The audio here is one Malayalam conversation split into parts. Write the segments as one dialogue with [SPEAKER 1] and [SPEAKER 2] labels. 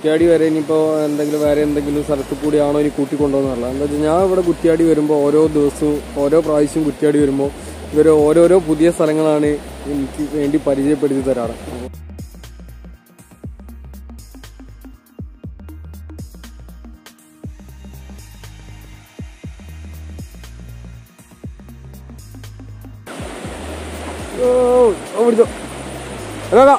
[SPEAKER 1] കുറ്റ്യാടി വരെ ഇനിയിപ്പോൾ എന്തെങ്കിലും വേറെ എന്തെങ്കിലും സ്ഥലത്ത് കൂടിയാണോ ഇനി കൂട്ടിക്കൊണ്ടുപോകുന്നതല്ല എന്താ വെച്ചാൽ ഞാൻ ഇവിടെ കുറ്റ്യാടി വരുമ്പോൾ ഓരോ ദിവസവും ഓരോ പ്രാവശ്യവും കുറ്റ്യാടി വരുമ്പോൾ ഇവർ ഓരോരോ പുതിയ സ്ഥലങ്ങളാണ് എനിക്ക് വേണ്ടി പരിചയപ്പെടുത്തി തരാറ് ഓ ഓ, പിടിച്ചോ അതാ, അതാ.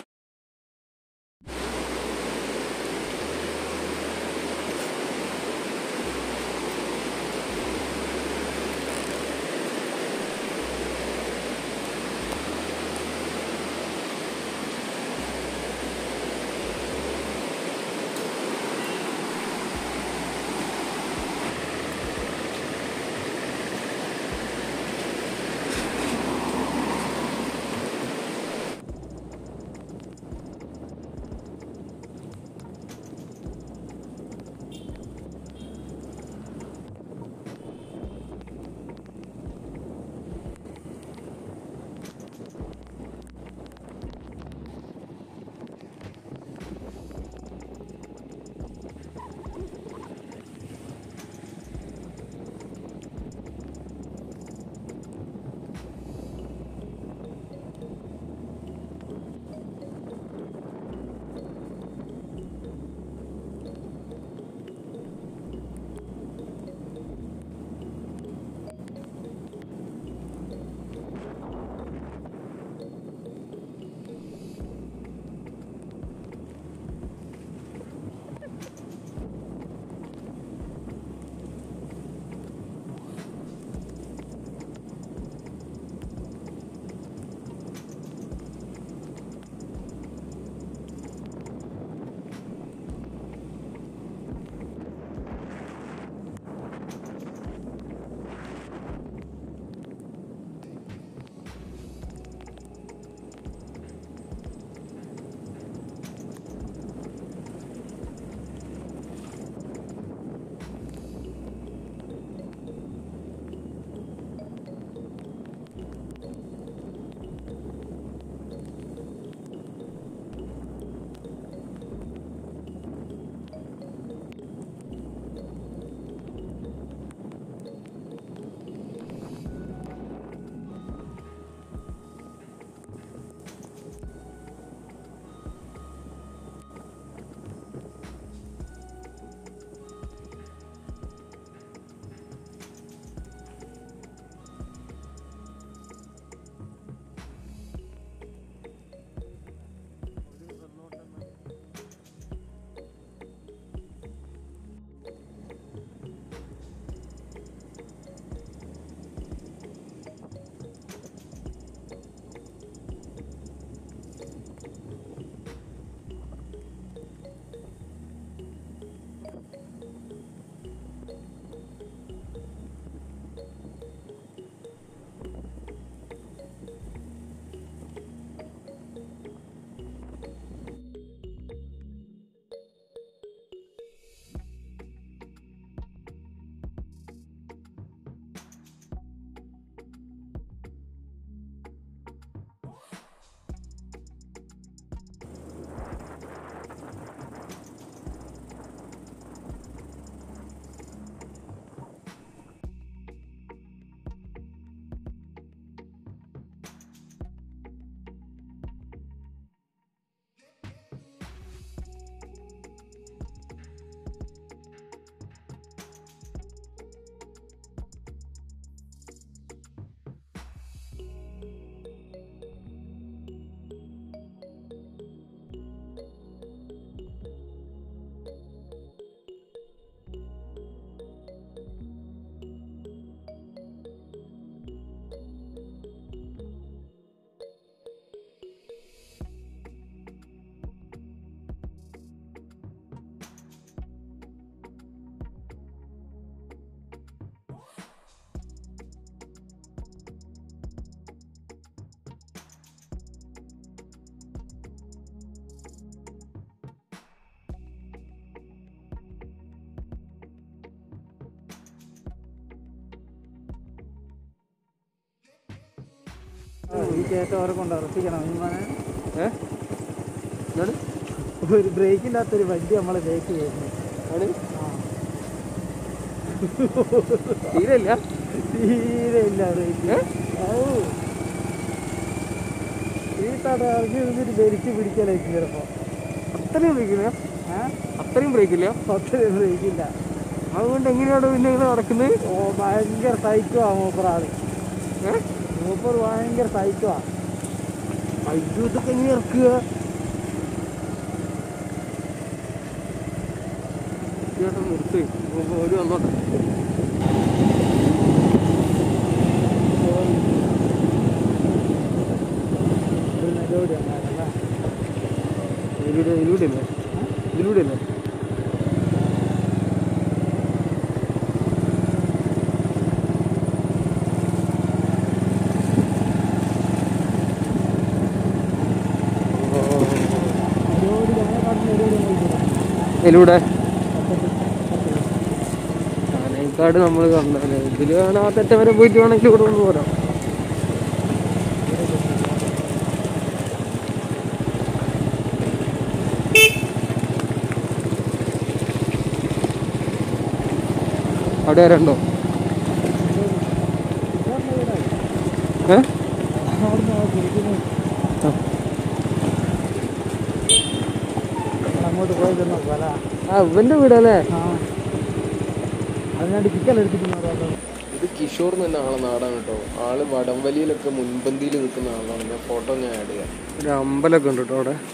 [SPEAKER 2] ഈ കയറ്റം അവരെ കൊണ്ട് ഉറപ്പിക്കണം ഈ മോനെ
[SPEAKER 1] ഏ എന്താണ്
[SPEAKER 2] ഒരു ബ്രേക്ക് ഇല്ലാത്തൊരു വണ്ടി നമ്മളെ ബ്രേക്ക് ചെയ്യുന്നു
[SPEAKER 1] ആണ്
[SPEAKER 2] ആ
[SPEAKER 1] തീരെ ഇല്ല
[SPEAKER 2] തീരെ ഇല്ല ബ്രേക്ക്
[SPEAKER 1] ഏ?
[SPEAKER 2] ഔ. ഈ തട ഇറങ്ങി നിന്നിട്ട് ധരിച്ച് പിടിക്കലായിരിക്കും ചിലപ്പോ
[SPEAKER 1] അത്രയും ബ്രേക്കില്ല
[SPEAKER 2] ഏ
[SPEAKER 1] അത്രയും ബ്രേക്കില്ല
[SPEAKER 2] അത്രയും ബ്രേക്ക് ഇല്ല
[SPEAKER 1] അതുകൊണ്ട് എങ്ങനെയാണ് പിന്നെ ഇങ്ങനെ നടക്കുന്നത്
[SPEAKER 2] ഓ ഭയങ്കര സൈക്കുവാ മൂപ്പർ ആള്
[SPEAKER 1] ഏഹ്
[SPEAKER 2] മൂപ്പർ ഭയങ്കര സൈക്കുവാ
[SPEAKER 1] അയ്യോ ഇതൊക്കെ എങ്ങനെ ഇറക്കുക ചേട്ടാ നിർത്ത് നമുക്ക് ഒരു വന്നോട്ടെ
[SPEAKER 2] ഒരു നിലവിളി ഉണ്ടായിരുന്നല്ലേ
[SPEAKER 1] ഇതിലൂടെ ഇതിലൂടെ ഇല്ലേ ഇതിലൂടെ ഇല്ലേ
[SPEAKER 2] നിലവിളി ഞങ്ങളെക്കാട്ടും നിലവിളി നോക്കിയില്ല
[SPEAKER 1] ഇതിലൂടെ ആനേക്കാട് നമ്മൾ കണ്ടല്ലേ ഇതിൽ വേണം ആ തെറ്റ വരെ പോയിട്ട് വേണമെങ്കിൽ ഇവിടെ ഒന്ന് പോരാം അവിടെ ആരുണ്ടോ ഏ
[SPEAKER 2] അങ്ങോട്ട് പോയതെന്നോ പല
[SPEAKER 1] ആ ഇവന്റെ വീടല്ലേ
[SPEAKER 2] ആ അതിനാണ്ട് ചിക്കലെടുത്തിട്ട്
[SPEAKER 1] ഇത് കിഷോർ എന്ന ആളെ നാടാണ് കേട്ടോ ആള് വടംവലിയിലൊക്കെ മുൻപന്തിയിൽ നിൽക്കുന്ന ആളാണ് ഞാൻ ഫോട്ടോ ഞാൻ ആഡ് ചെയ്യാം ഒരു അമ്പലമൊക്കെ ഉണ്ട് കേട്ടോ അവിടെ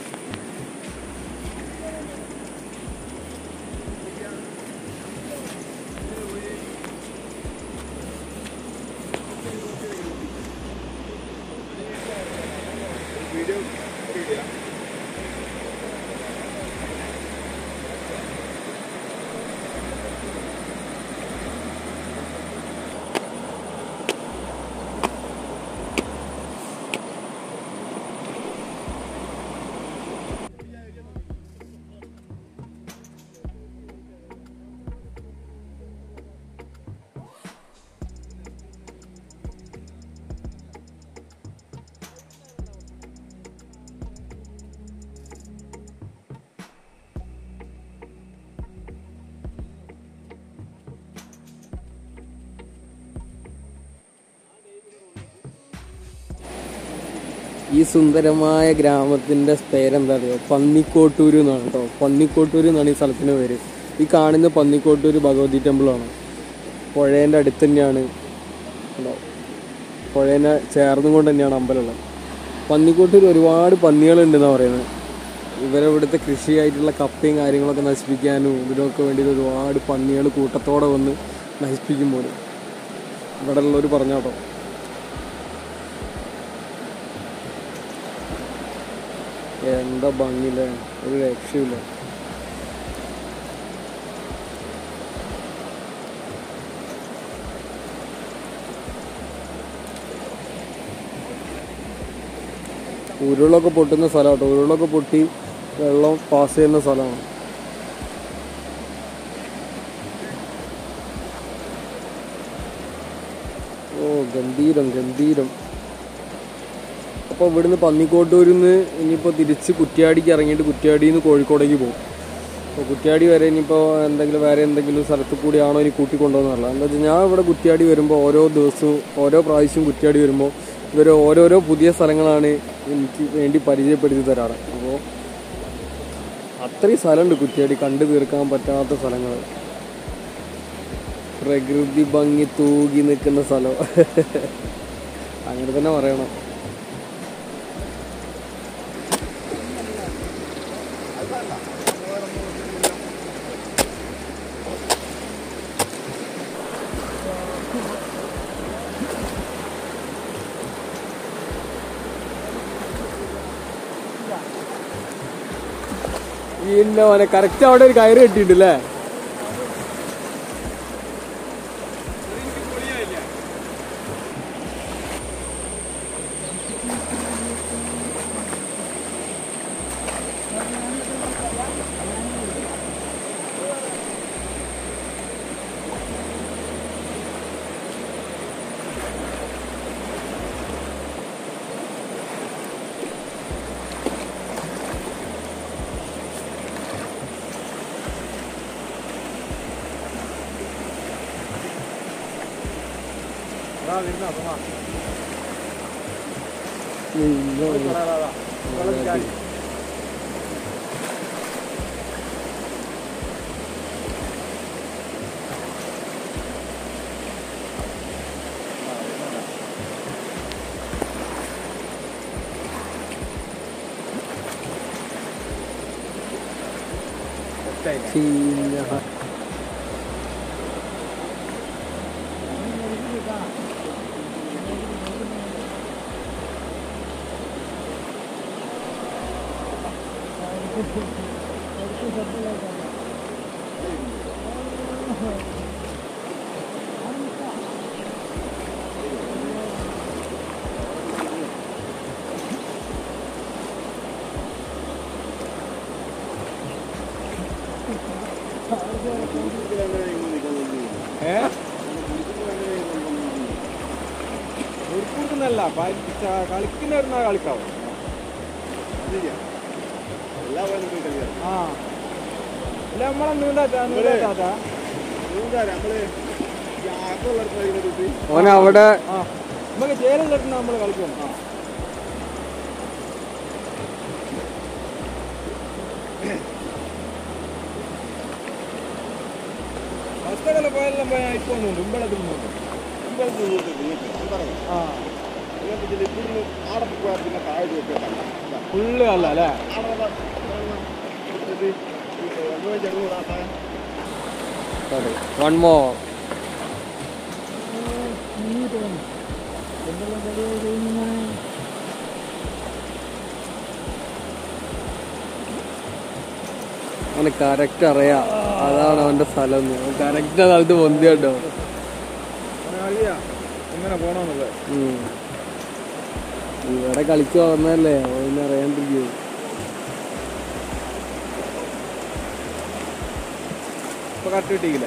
[SPEAKER 1] ഈ സുന്ദരമായ ഗ്രാമത്തിന്റെ പേരെന്താ അറിയോ പന്നിക്കോട്ടൂര് എന്നാണ് കേട്ടോ പന്നിക്കോട്ടൂര് എന്നാണ് ഈ സ്ഥലത്തിന്റെ പേര് ഈ കാണുന്ന പന്നിക്കോട്ടൂര് ഭഗവതി ടെമ്പിളാണ് പുഴേൻ്റെ അടുത്ത് തന്നെയാണ് ഉണ്ടോ പുഴേനെ ചേർന്നും കൊണ്ട് തന്നെയാണ് അമ്പലമുള്ളത് പന്നിക്കോട്ടൂർ ഒരുപാട് പന്നികളുണ്ടെന്നാണ് പറയുന്നത് ഇവരെ ഇവിടുത്തെ കൃഷിയായിട്ടുള്ള കപ്പയും കാര്യങ്ങളൊക്കെ നശിപ്പിക്കാനും ഇതിനൊക്കെ വേണ്ടിയിട്ട് ഒരുപാട് പന്നികൾ കൂട്ടത്തോടെ വന്ന് നശിപ്പിക്കും പോലും ഇവിടെ ഉള്ളവർ പറഞ്ഞാട്ടോ എന്താ ഭംഗിയില്ലേ ഒരു രക്ഷയില്ല ഉരുളൊക്കെ പൊട്ടുന്ന സ്ഥലം കേട്ടോ ഉരുളൊക്കെ പൊട്ടി വെള്ളം പാസ് ചെയ്യുന്ന സ്ഥലമാണ് ഓ ഗംഭീരം ഗംഭീരം അപ്പോൾ ഇവിടുന്ന് പന്നിക്കോട്ടൂരിൽ നിന്ന് ഇനിയിപ്പോൾ തിരിച്ച് കുറ്റ്യാടിക്ക് ഇറങ്ങിയിട്ട് കുറ്റ്യാടിയിൽ നിന്ന് കോഴിക്കോടേക്ക് പോകും അപ്പോൾ കുറ്റ്യാടി വരെ ഇനിയിപ്പോൾ എന്തെങ്കിലും വേറെ എന്തെങ്കിലും സ്ഥലത്ത് കൂടിയാണോ ഇനി കൂട്ടിക്കൊണ്ടുപോകുന്നറില്ല എന്താ വെച്ചാൽ ഞാൻ ഇവിടെ കുറ്റ്യാടി വരുമ്പോൾ ഓരോ ദിവസവും ഓരോ പ്രാവശ്യവും കുറ്റ്യാടി വരുമ്പോൾ ഇവർ ഓരോരോ പുതിയ സ്ഥലങ്ങളാണ് എനിക്ക് വേണ്ടി പരിചയപ്പെടുത്തി തരാറ് അപ്പോൾ അത്രയും സ്ഥലമുണ്ട് കുറ്റ്യാടി കണ്ടു തീർക്കാൻ പറ്റാത്ത സ്ഥലങ്ങൾ പ്രകൃതി ഭംഗി തൂകി നിൽക്കുന്ന സ്ഥലം അങ്ങനെ തന്നെ പറയണം പിന്നെ മോനെ കറക്റ്റ് അവിടെ ഒരു കയറ് കെട്ടിയിട്ടില്ലേ ചീഞ്ഞ
[SPEAKER 3] ല്ല കളിക്കുന്ന കളിക്കാവും ആ അല്ല നമ്മളെ നീണ്ടാറ്റാ നീണ്ടാറ്റാ
[SPEAKER 1] ഓൻ അവിടെ
[SPEAKER 3] ആ നമുക്ക് ചേരുന്നിടത്ത് നമ്മൾ കളിക്കും ആ ഫസ്റ്റൊക്കെ പോയാലും പോയാൽ ഇപ്പോൾ ഒന്നുണ്ട് ഇമ്പളത്തിൽ നിന്നുണ്ട് ആ ഫുള്ള് അല്ല അല്ലേ
[SPEAKER 1] വൺ മോർ അവന് കറക്റ്റ് അറിയാം അതാണ് അവന്റെ സ്ഥലം കറക്റ്റ് സ്ഥലത്ത് പൊന്തി കേട്ടോ
[SPEAKER 3] അറിയാ എങ്ങനെ പോണമെന്നുള്ളത്
[SPEAKER 1] ഉം. ഇവിടെ കളിച്ചു വന്നല്ലേ അവന് അറിയാണ്ടിരിക്കും
[SPEAKER 3] ഇപ്പൊ കട്ട് കിട്ടിയില്ല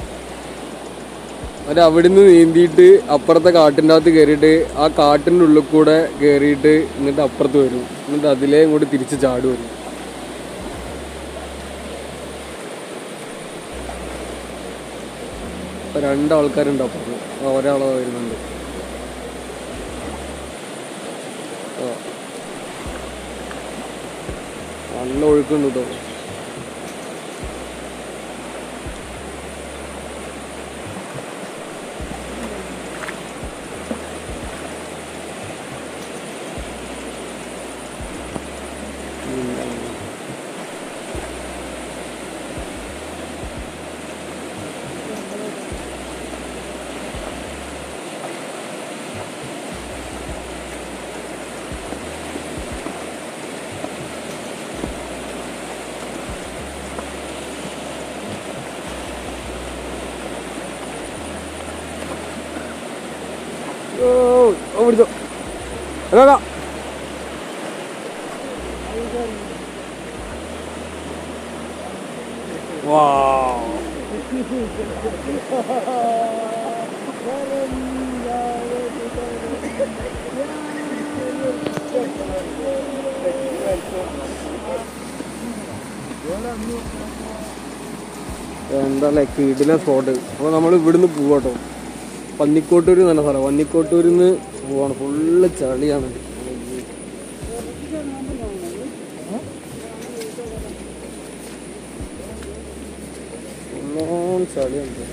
[SPEAKER 1] അവര് അവിടുന്ന് നീന്തിയിട്ട് അപ്പുറത്തെ കാട്ടിൻ്റെ അകത്ത് കയറിയിട്ട് ആ കാട്ടിൻ്റെ ഉള്ളിൽ കൂടെ കയറിയിട്ട് എന്നിട്ട് അപ്പുറത്ത് വരും എന്നിട്ട് അതിലേ ഇങ്ങോട്ട് തിരിച്ച് ചാടി വരും ഇപ്പൊ രണ്ടാൾക്കാരുണ്ട് അപ്പുറത്ത് ആ, ഒരാളെ വരുന്നുണ്ട് ആ. നല്ല ഒഴുക്കുണ്ട് കേട്ടോ ഓ ഓ പിടിച്ചോ അതാ അതാ. വാവ്. എന്താല്ലേ കിടില സ്പോട്ട് അപ്പൊ നമ്മൾ ഇവിടുന്ന് പോവാട്ടോ പന്നിക്കോട്ടൂര് നല്ല സ്ഥലം പന്നിക്കോട്ടൂരിൽ നിന്ന് പോവാണ് ഫുള്ള് ചളിയാണ് എല്ലാം ചളിയുണ്ട്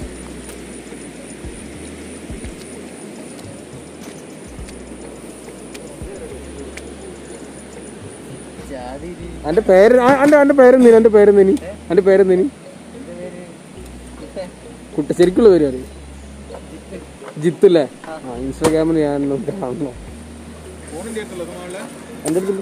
[SPEAKER 1] അന്റെ പേര് ആ- അന്റെ അന്റെ പേരെന്തേനി അന്റെ പേരെന്തേനി അന്റെ പേരെന്തേനി കുട്ട ശരിക്കുള്ള പേര് അറിയും ജിത്തല്ലേ ആ ഇൻസ്റ്റാഗ്രാമിൽ ഞാൻ കാണണം
[SPEAKER 3] ഫോണിന്റെ അടുത്തുള്ള ഫോണില്
[SPEAKER 1] എൻ്റെ അടുത്തില്ല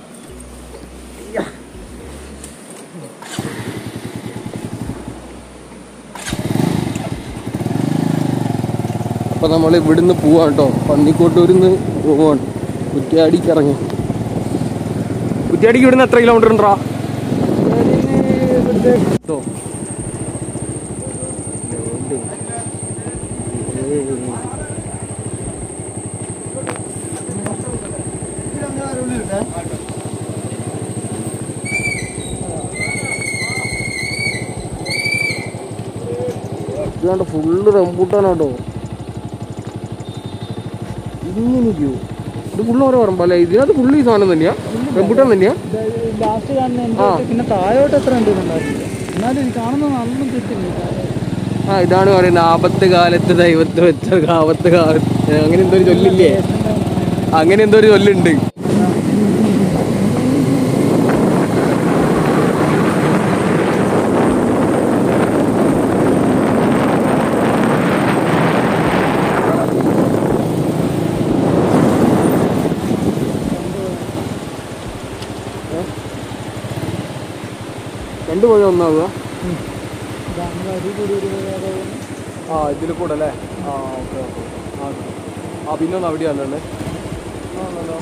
[SPEAKER 1] അപ്പൊ നമ്മൾ ഇവിടുന്ന് പോവാണ് കേട്ടോ പന്നിക്കോട്ടൂരിൽ നിന്ന് പോവാണ് കുറ്റ്യാടിക്ക് ഇറങ്ങി കുറ്റ്യാടിക്ക് ഇവിടുന്ന് എത്ര കിലോമീറ്റർ ഉണ്ടാ ഇതാണ്ട് ഫുള്ള് റംബൂട്ടാനാട്ടോ ഇങ്ങനെ ക്യൂ ഇത് ഫുള്ള് ഓരോ പറമ്പല്ലേ ഇതിനകത്ത് ഫുള്ള് ഈ സാധനം തന്നെയാ റംബുട്ടാൻ തന്നെയാ
[SPEAKER 2] ലാസ്റ്റ് കാണുന്ന എൻ്റെ പിന്നെ താഴോട്ട് എത്ര ഉണ്ട് ഉണ്ടാവില്ല എന്നാലും ഈ കാണുന്ന നല്ലോണം തെറ്റുണ്ട്
[SPEAKER 1] ആ ഇതാണ് പറയുന്നത് ആപത്ത് കാലത്ത് ദൈവത്തെ വെച്ച ആപത്ത് കാലത്ത് അങ്ങനെ എന്തോ ഒരു ചൊല്ലില്ലേ അങ്ങനെ എന്തോ ഒരു ചൊല്ലുണ്ട് രണ്ടു പുഴ ഒന്നാവുക
[SPEAKER 2] അടിപൊളി ഒരു
[SPEAKER 1] ആ ഇതിൽ കൂടെ അല്ലേ ആ ഓക്കെ ഓക്കെ ആ ആ പിന്നെ ഒന്ന് അവിടെയാണല്ലേ ആണല്ലോ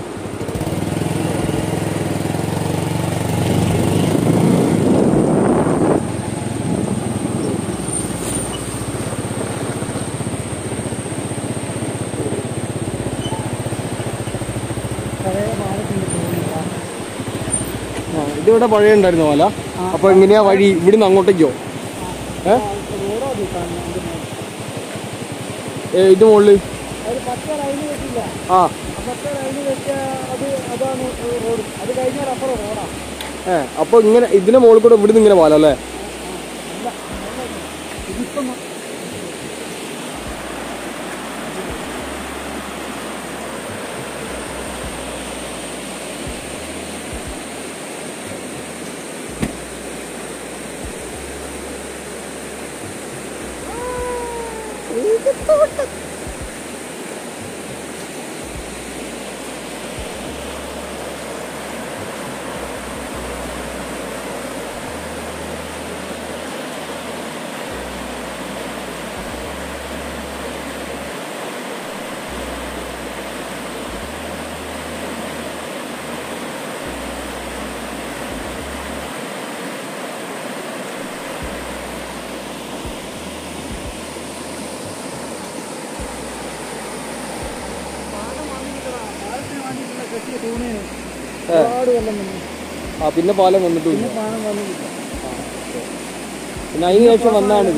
[SPEAKER 2] പഴയ പാലത്തിന്റെ തോന്നില്ല
[SPEAKER 1] ആ ഇതിവിടെ പഴയ ഉണ്ടായിരുന്ന പോലെ അപ്പൊ എങ്ങനെയാ വഴി ഇവിടുന്ന് അങ്ങോട്ടേക്കോ ഏ
[SPEAKER 2] റോഡോ അത് കാണുന്നത്
[SPEAKER 1] ഏ, ഇത് മുകളിൽ
[SPEAKER 2] ഒരു പച്ച ലൈന് വെച്ചില്ല
[SPEAKER 1] ആ
[SPEAKER 2] ആ പച്ച ലൈന് വെച്ച അത് അതാണ് റോഡ് അത് കഴിഞ്ഞാൽ അപ്പുറം റോഡാ
[SPEAKER 1] ഏ അപ്പൊ ഇങ്ങനെ ഇതിന്റെ മുകളിൽ കൂടെ ഇവിടുന്ന് ഇങ്ങനെ പോലെ അല്ലേ
[SPEAKER 2] ഇതിപ്പം കെട്ടിയ തൂണ് ഒരുപാട് വെള്ളം വന്നു
[SPEAKER 1] ആ പിന്നെ പാലം വന്നിട്ടില്ല
[SPEAKER 2] പിന്നെ പാനം വന്നില്ല
[SPEAKER 1] പിന്നെ അതിന് ശേഷം വന്നാണിത്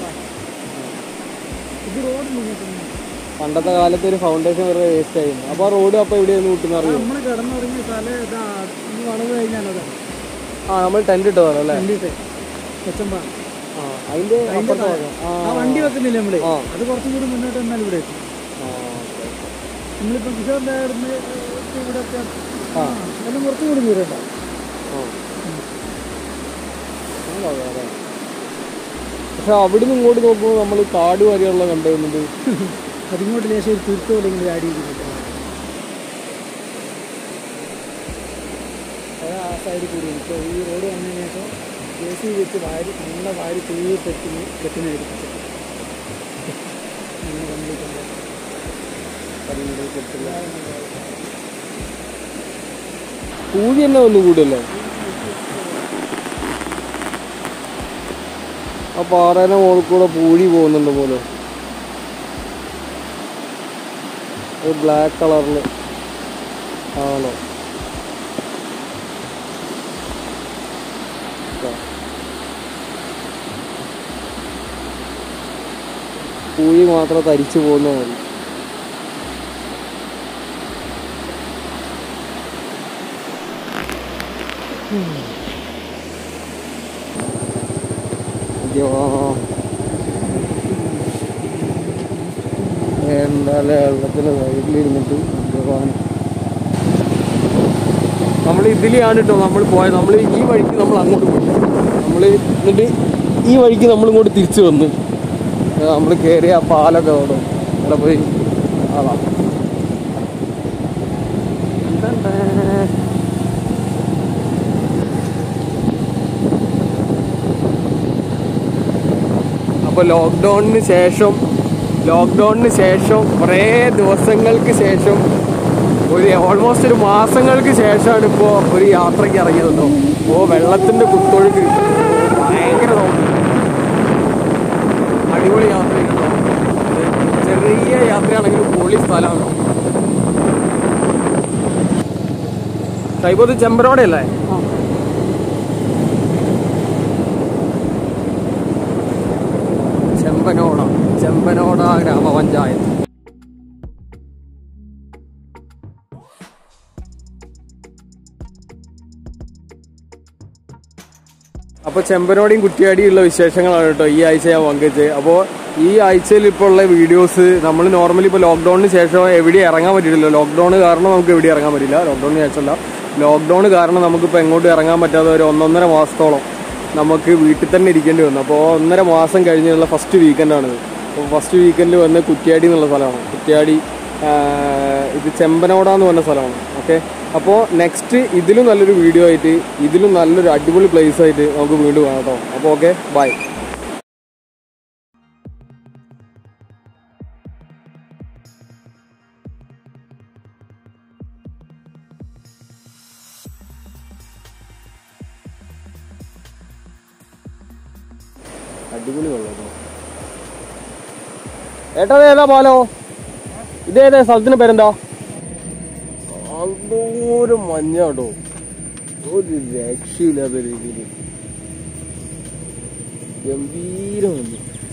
[SPEAKER 2] ഇത് റോഡ് നിങ്ങൾക്ക്
[SPEAKER 1] പണ്ടത്തെ കാലത്ത് ഒരു ഫൗണ്ടേഷൻ വെറുതെ വേസ്റ്റ് ആയിരുന്നു അപ്പൊ ആ റോഡ് അപ്പൊ എവിടെയായിരുന്നു കിട്ടുന്ന അറിയോ
[SPEAKER 2] നമ്മൾ കിടന്നുറങ്ങിയ സ്ഥലം ഇതാ ഈ വളവ് കഴിഞ്ഞാൽ അതാ
[SPEAKER 1] ആ നമ്മൾ ടെന്റ് ഇട്ടതാണ് അല്ലേ
[SPEAKER 2] കണ്ടിട്ട് കൊച്ചമ്പാണ്
[SPEAKER 1] ആ അതിന്റെ അപ്പുറത്തെ ഭാഗം. ആ
[SPEAKER 2] ആ വണ്ടി വെക്കുന്നില്ല നമ്മള്
[SPEAKER 1] ആ.
[SPEAKER 2] അത് കുറച്ചും കൂടി മുന്നോട്ട് വന്നാൽ ഇവിടെ എത്തും
[SPEAKER 1] ആ, ഓക്കേ.
[SPEAKER 2] നമ്മളിപ്പോ കിഷോറിന്റെ ഇവിടെ ഒക്കെ
[SPEAKER 1] ആ.
[SPEAKER 2] എല്ലാം കുറച്ചും കൂടി ദൂരം ഉണ്ടാവും
[SPEAKER 1] ആ. ആ, അതെ, അതെ. പക്ഷെ അവിടുന്ന് ഇങ്ങോട്ട് നോക്കുമ്പോൾ നമ്മൾ കാട് വരെയുള്ള കണ്ടുവന്നത്
[SPEAKER 2] അതിങ്ങോട്ട് ലേശം ഒരു തുരുത്തോ അല്ലെങ്കിൽ ആഡ് ചെയ്തിട്ടുണ്ട് അത് ആ സൈഡിൽ കൂടി ഇപ്പോൾ ഈ റോഡ് വന്നതിന് ശേഷം ജെ സി വെച്ച് വാരി നല്ല വാരി തീർത്തെത്തിന് കെട്ടിനെടുക്കും അങ്ങനെ കംപ്ലീറ്റ്
[SPEAKER 1] കൂലി തന്നെ ഒന്ന് കൂടല്ലേ ആ പാറേനെ മുകളിൽ കൂടെ പൂഴി പോകുന്നുണ്ട് പോലെ ഒരു ബ്ലാക്ക് കളറിൽ ആണോ പൂഴി മാത്രം തരിച്ചു പോകുന്ന മതി അയ്യോ എന്തായാലും വെള്ളത്തിന് സൈഡിലിരുന്നിട്ട് ഭഗവാൻ നമ്മൾ ഇതിലെയാണ് കേട്ടോ നമ്മൾ പോയത് നമ്മൾ ഈ വഴിക്ക് നമ്മൾ അങ്ങോട്ട് പോയി നമ്മൾ എന്നിട്ട് ഈ വഴിക്ക് നമ്മൾ ഇങ്ങോട്ട് തിരിച്ചു വന്ന് നമ്മൾ കയറിയ ആ പാലൊക്കെ അവിടെ അവിടെ പോയി അതാ അപ്പോൾ ലോക്ക്ഡൗണിന് ശേഷം ലോക്ക്ഡൗണിന് ശേഷം കുറേ ദിവസങ്ങൾക്ക് ശേഷം ഒരു ഓൾമോസ്റ്റ് ഒരു മാസങ്ങൾക്ക് ശേഷമാണ് ഇപ്പോൾ ഒരു യാത്രയ്ക്ക് ഇറങ്ങിയതെന്നോ ഓ വെള്ളത്തിൻ്റെ കുത്തൊഴുക്ക് ഭയങ്കര സൗണ്ട്. അടിപൊളി യാത്ര കേട്ടോ ചെറിയ യാത്രയാണെങ്കിലും പൊളി സ്ഥലമാണ് കൈപോത്ത് ചെമ്പരോടെയല്ലേ
[SPEAKER 2] ആ
[SPEAKER 1] ചെമ്പനോട ചെമ്പനോട ഗ്രാമപഞ്ചായത്ത് അപ്പോൾ ചെമ്പനോടെയും കുറ്റിയാടിയും ഉള്ള വിശേഷങ്ങളാണ് കേട്ടോ ഈ ആഴ്ച ഞാൻ പങ്കുവെച്ചത് അപ്പോൾ ഈ ആഴ്ചയിൽ ഇപ്പോൾ ഉള്ള വീഡിയോസ് നമ്മൾ നോർമലി ഇപ്പോൾ ലോക്ക്ഡൌണിന് ശേഷം എവിടെ ഇറങ്ങാൻ പറ്റില്ലല്ലോ ലോക്ക്ഡൌൺ കാരണം നമുക്ക് എവിടെ ഇറങ്ങാൻ പറ്റില്ല ലോക്ക്ഡൌണിന് ശേഷമല്ല ലോക്ക്ഡൌൺ കാരണം നമുക്കിപ്പോൾ എങ്ങോട്ടും ഇറങ്ങാൻ പറ്റാതെ ഒരു ഒന്നൊന്നര മാസത്തോളം നമുക്ക് വീട്ടിൽ തന്നെ ഇരിക്കേണ്ടി വന്നു അപ്പോൾ ഒന്നര മാസം കഴിഞ്ഞുള്ള ഫസ്റ്റ് വീക്കെൻഡാണിത് അപ്പോൾ ഫസ്റ്റ് വീക്കെൻഡിൽ വന്ന് കുറ്റ്യാടി എന്നുള്ള സ്ഥലമാണ് കുറ്റ്യാടി ആ, ഇത് ചെമ്പനോട എന്ന് പറഞ്ഞ സ്ഥലമാണ് ഓക്കെ അപ്പോൾ നെക്സ്റ്റ് ഇതിലും നല്ലൊരു വീഡിയോ ആയിട്ട് ഇതിലും നല്ലൊരു അടിപൊളി പ്ലേസ് ആയിട്ട് നമുക്ക് വീണ്ടും കാണാം കേട്ടോ അപ്പോൾ ഓക്കെ ബൈ അടിപൊളി വെള്ളം കേട്ടോ ഏട്ടാ ഇത് ഏതാ പാലോ ഇതേതാ സ്ഥലത്തിന് പേരെന്താ എന്തോരം മഞ്ഞ കേട്ടോ ഒരു രക്ഷയില്ലാത്ത രീതിയിൽ ഗംഭീര മഞ്ഞ്